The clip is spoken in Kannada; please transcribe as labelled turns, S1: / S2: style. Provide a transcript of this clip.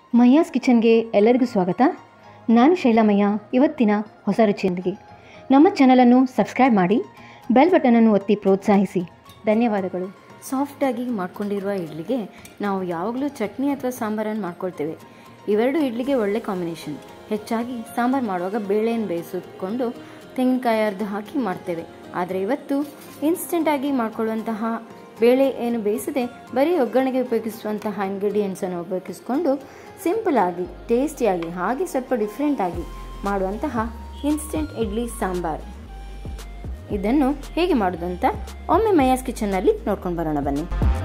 S1: ಮಯ್ಯಾಸ್ ಕಿಚನ್ಗೆ ಎಲ್ಲರಿಗೂ ಸ್ವಾಗತ ನಾನು ಶೈಲಾಮಯ್ಯ ಇವತ್ತಿನ ಹೊಸ ರುಚಿಯೊಂದಿಗೆ ನಮ್ಮ ಚಾನಲನ್ನು ಸಬ್ಸ್ಕ್ರೈಬ್ ಮಾಡಿ ಬೆಲ್ ಬಟನನ್ನು ಒತ್ತಿ ಪ್ರೋತ್ಸಾಹಿಸಿ ಧನ್ಯವಾದಗಳು ಸಾಫ್ಟಾಗಿ ಮಾಡ್ಕೊಂಡಿರುವ ಇಡ್ಲಿಗೆ ನಾವು ಯಾವಾಗಲೂ ಚಟ್ನಿ ಅಥವಾ ಸಾಂಬಾರನ್ನು ಮಾಡ್ಕೊಳ್ತೇವೆ ಇವೆರಡು ಇಡ್ಲಿಗೆ ಒಳ್ಳೆ ಕಾಂಬಿನೇಷನ್ ಹೆಚ್ಚಾಗಿ ಸಾಂಬಾರು ಮಾಡುವಾಗ ಬೇಳೆಯನ್ನು ಬೇಯಿಸಿಕೊಂಡು ತೆಂಗಿನಕಾಯಿ ಅರ್ಧ ಹಾಕಿ ಮಾಡ್ತೇವೆ ಆದರೆ ಇವತ್ತು ಇನ್ಸ್ಟೆಂಟಾಗಿ ಮಾಡ್ಕೊಳ್ಳುವಂತಹ ಬೇಳೆ ಏನು ಬೇಯಿಸದೆ ಬರೀ ಒಗ್ಗರಣೆಗೆ ಉಪಯೋಗಿಸುವಂತಹ ಇಂಗ್ರೀಡಿಯೆಂಟ್ಸನ್ನು ಉಪಯೋಗಿಸ್ಕೊಂಡು ಸಿಂಪಲ್ ಆಗಿ ಟೇಸ್ಟಿಯಾಗಿ ಹಾಗೆ ಸ್ವಲ್ಪ ಡಿಫ್ರೆಂಟ್ ಆಗಿ ಮಾಡುವಂತಹ ಇನ್ಸ್ಟೆಂಟ್ ಇಡ್ಲಿ ಸಾಂಬಾರ್ ಇದನ್ನು ಹೇಗೆ ಮಾಡೋದು ಅಂತ ಒಮ್ಮೆ ಮಯಾಸ್ ಕಿಚನ್ನಲ್ಲಿ ನೋಡ್ಕೊಂಡು ಬರೋಣ ಬನ್ನಿ